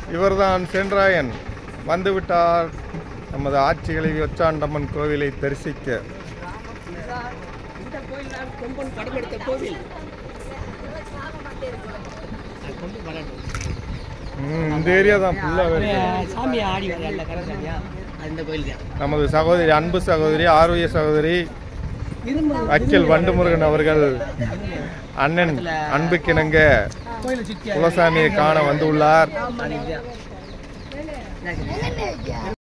இவர்தான் சென்றாயன் வந்துவிட்டார் நமது ஆட்சிகளை ஒச்சாண்டம்மன் கோவிலை தரிசிக்க இந்த கோயில் தான் கொம்பன் படம் எடுத்த கோவில் அது கொம்பன் படம் ம், இந்த ஏரியா தான் ஃபுல்லாகவே இருக்கு சாமி ஆடி வரல கரசாமியா அது இந்த கோயில் தான் நமது சகோதரி அன்பு சகோதரி ஆரோக்கிய சகோதரி இரும்பு அக்கில் வண்டுமுருகன் அவர்கள் அண்ணன் அன்புக்கிணங்க கோயிலை சுற்றி குலசாமியை காண வந்துள்ளார் அதுதான்